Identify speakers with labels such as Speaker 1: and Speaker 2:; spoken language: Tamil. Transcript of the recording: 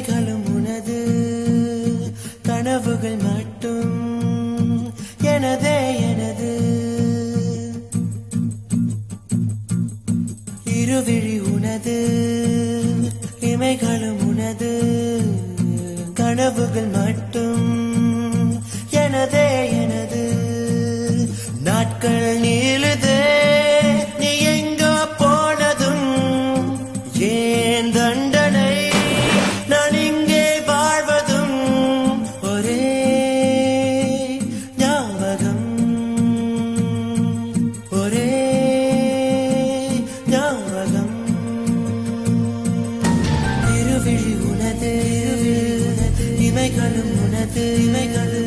Speaker 1: இமைகளும் உனது கனவுகள் மட்டும் எனதே எனது இருவிழி உனது இமைகளும் உனது கனவுகள் மட்டும் எனதே எனது நாட்கள் நீளுதே நீ எங்க போனதும் ஏன் தண்டனை நான் இங்கே வாழ்வதும் ஒரே ஞாபகம் ஒரே ஞாபகம் இருவிழி உனது இமைகளும் உனது இமைகளும்